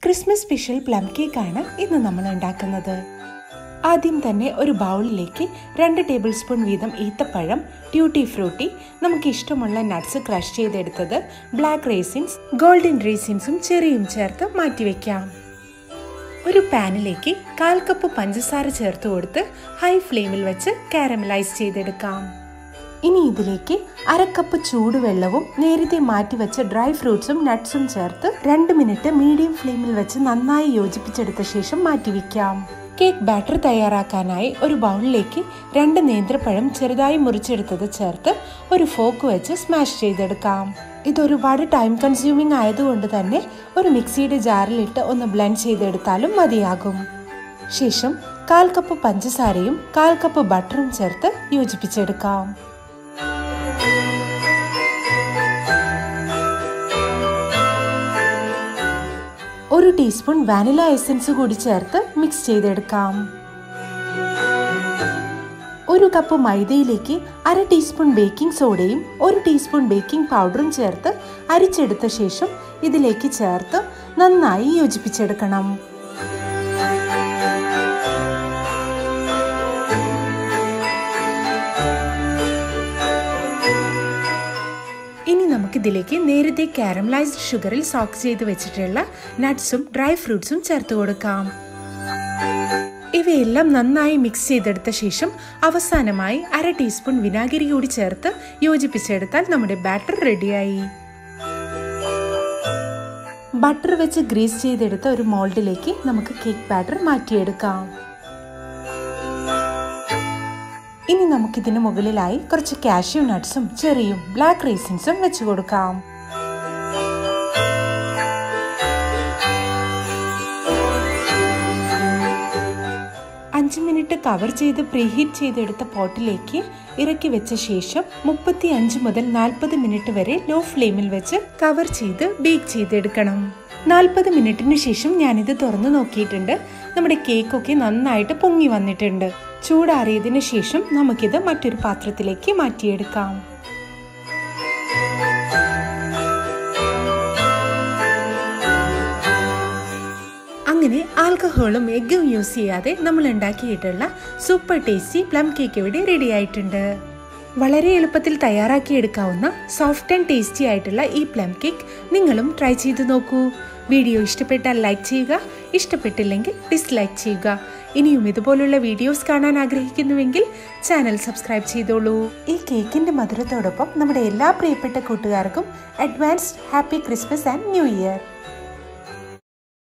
Christmas special plum കേക്കാണ് ഇന്ന് നമ്മൾ ഉണ്ടാക്കുന്നത് ആദ്യം തന്നെ ഒരു ബൗളിലേക്ക് രണ്ട് ടേബിൾ സ്പൂൺ വീതം ഈത്തപ്പഴം ട്യൂട്ടി ഫ്രൂട്ടി നമുക്ക് ഇഷ്ടമുള്ള നട്ട്സ് ക്രഷ് ചെയ്തെടുത്തത് ബ്ലാക്ക് റേസിൻസ് ഗോൾഡൻ റേസിൻസും ചെറിയും ചേർത്ത് മാറ്റിവെക്കാം ഒരു പാനിലേക്ക് കാൽ കപ്പ് പഞ്ചസാര ചേർത്ത് കൊടുത്ത് ഹൈ ഫ്ലെയിമിൽ വെച്ച് കാരമലൈസ് ചെയ്തെടുക്കാം ഇനി ഇതിലേക്ക് അരക്കപ്പ് ചൂടുവെള്ളവും നേരത്തെ മാറ്റിവെച്ച ഡ്രൈ ഫ്രൂട്ട്സും നട്ട്സും ചേർത്ത് രണ്ട് മിനിറ്റ് മീഡിയം ഫ്ലെയിമിൽ വെച്ച് നന്നായി യോജിപ്പിച്ചെടുത്ത ശേഷം മാറ്റിവെക്കാം കേക്ക് ബാറ്റർ തയ്യാറാക്കാനായി ഒരു ബൗളിലേക്ക് രണ്ട് നേന്ത്രപ്പഴം ചെറുതായി മുറിച്ചെടുത്തത് ചേർത്ത് ഒരു ഫോക്ക് വെച്ച് സ്മാഷ് ചെയ്തെടുക്കാം ഇതൊരുപാട് ടൈം കൺസ്യൂമിംഗ് ആയതുകൊണ്ട് തന്നെ ഒരു മിക്സിയുടെ ജാറിലിട്ട് ഒന്ന് ബ്ലെൻഡ് ചെയ്തെടുത്താലും മതിയാകും ശേഷം കാൽ കപ്പ് പഞ്ചസാരയും കാൽ കപ്പ് ബട്ടറും ചേർത്ത് യോജിപ്പിച്ചെടുക്കാം ഒരു ടീസ്പൂൺ വാനില എസൻസ് കൂടി ചേർത്ത് മിക്സ് ചെയ്തെടുക്കാം ഒരു കപ്പ് മൈദയിലേക്ക് അര ടീസ്പൂൺ ബേക്കിംഗ് സോഡയും ഒരു ടീസ്പൂൺ ബേക്കിംഗ് പൗഡറും ചേർത്ത് അരിച്ചെടുത്ത ശേഷം ഇതിലേക്ക് ചേർത്ത് നന്നായി യോജിപ്പിച്ചെടുക്കണം ഇനി നമുക്കിതിലേക്ക് നേരത്തെ കാരമലൈസ്ഡ് ഷുഗറിൽ സോക്ക് ചെയ്ത് വെച്ചിട്ടുള്ള നട്ട്സും ഡ്രൈ ഫ്രൂട്ട്സും ചേർത്ത് കൊടുക്കാം ഇവയെല്ലാം നന്നായി മിക്സ് ചെയ്തെടുത്ത ശേഷം അവസാനമായി അര ടീസ്പൂൺ വിനാഗിരി കൂടി ചേർത്ത് യോജിപ്പിച്ചെടുത്താൽ നമ്മുടെ ബാറ്റർ റെഡിയായി ബട്ടർ വെച്ച് ഗ്രീസ് ചെയ്തെടുത്ത ഒരു മോൾഡിലേക്ക് നമുക്ക് കേക്ക് ബാറ്റർ മാറ്റിയെടുക്കാം ഇനി നമുക്കിതിന് മുകളിലായി കുറച്ച് കാഷ്യൂ നട്ട്സും ചെറിയും ബ്ലാക്ക് റേസിൻസും വെച്ച് കൊടുക്കാം അഞ്ച് മിനിറ്റ് കവർ ചെയ്ത് പ്രീഹീറ്റ് ചെയ്തെടുത്ത പോട്ടിലേക്ക് ഇറക്കി വെച്ച ശേഷം മുപ്പത്തി അഞ്ച് മുതൽ നാൽപ്പത് മിനിറ്റ് വരെ ലോ ഫ്ലെയിമിൽ വെച്ച് കവർ ചെയ്ത് ബേക്ക് ചെയ്തെടുക്കണം നാൽപ്പത് മിനിറ്റിന് ശേഷം ഞാനിത് തുറന്നു നോക്കിയിട്ടുണ്ട് നമ്മുടെ കേക്കൊക്കെ നന്നായിട്ട് പൊങ്ങി വന്നിട്ടുണ്ട് ചൂടാറിയതിനു ശേഷം നമുക്കിത് മറ്റൊരു പാത്രത്തിലേക്ക് മാറ്റിയെടുക്കാം അങ്ങനെ ആൽക്കഹോളും എഗ്ഗും യൂസ് ചെയ്യാതെ നമ്മൾ ഉണ്ടാക്കിയിട്ടുള്ള സൂപ്പർ ടേസ്റ്റി പ്ലം കേക്ക് ഇവിടെ റെഡി ആയിട്ടുണ്ട് വളരെ എളുപ്പത്തിൽ തയ്യാറാക്കിയെടുക്കാവുന്ന സോഫ്റ്റ് ആൻഡ് ടേസ്റ്റി ആയിട്ടുള്ള ഈ പ്ലം കേക്ക് നിങ്ങളും ട്രൈ ചെയ്ത് നോക്കൂ വീഡിയോ ഇഷ്ടപ്പെട്ടാൽ ലൈക്ക് ചെയ്യുക ഇഷ്ടപ്പെട്ടില്ലെങ്കിൽ ഡിസ്ലൈക്ക് ചെയ്യുക ഇനിയും ഇതുപോലുള്ള വീഡിയോസ് കാണാൻ ആഗ്രഹിക്കുന്നുവെങ്കിൽ ചാനൽ സബ്സ്ക്രൈബ് ചെയ്തോളൂ ഈ കേക്കിന്റെ മധുരത്തോടൊപ്പം നമ്മുടെ എല്ലാ പ്രിയപ്പെട്ട കൂട്ടുകാർക്കും advanced happy Christmas and new year